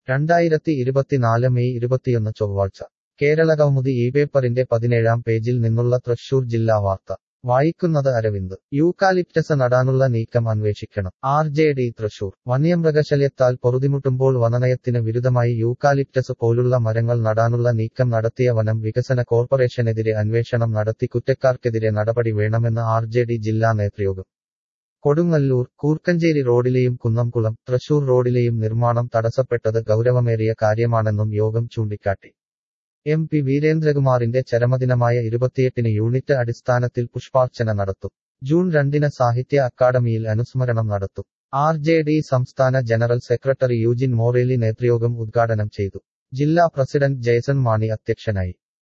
രണ്ടായിരത്തി ഇരുപത്തിനാല് മെയ് ഇരുപത്തിയൊന്ന് ചൊവ്വാഴ്ച കേരള കൗമുദി ഈ പേപ്പറിന്റെ പതിനേഴാം പേജിൽ നിന്നുള്ള തൃശൂർ ജില്ലാ വാർത്ത വായിക്കുന്നത് അരവിന്ദ് യൂക്കാലിപ്റ്റസ് നടാനുള്ള നീക്കം അന്വേഷിക്കണം ആർ ജെ ഡി തൃശൂർ വന്യമൃഗശല്യത്താൽ പൊറുതിമുട്ടുമ്പോൾ വനനയത്തിന് വിരുദ്ധമായി യൂക്കാലിപ്റ്റസ് പോലുള്ള മരങ്ങൾ നടാനുള്ള നീക്കം നടത്തിയ വനം വികസന കോർപ്പറേഷനെതിരെ അന്വേഷണം നടത്തി കുറ്റക്കാർക്കെതിരെ നടപടി വേണമെന്ന് ആർ ജെ ഡി ജില്ലാ നേതൃയോഗം കൊടുങ്ങല്ലൂർ കൂർക്കഞ്ചേരി റോഡിലെയും കുന്നംകുളം തൃശൂർ റോഡിലെയും നിർമ്മാണം തടസ്സപ്പെട്ടത് ഗൗരവമേറിയ കാര്യമാണെന്നും യോഗം ചൂണ്ടിക്കാട്ടി എം പി വീരേന്ദ്രകുമാറിന്റെ ചരമദിനമായ ഇരുപത്തിയെട്ടിന് യൂണിറ്റ് അടിസ്ഥാനത്തിൽ പുഷ്പാർച്ചന നടത്തും ജൂൺ രണ്ടിന് സാഹിത്യ അക്കാദമിയിൽ അനുസ്മരണം നടത്തും ആർ ജെ ഡി സംസ്ഥാന ജനറൽ സെക്രട്ടറി യൂജിൻ മോറേലി നേതൃയോഗം ഉദ്ഘാടനം ചെയ്തു ജില്ലാ പ്രസിഡന്റ് ജയ്സൺ മാണി അധ്യക്ഷനായി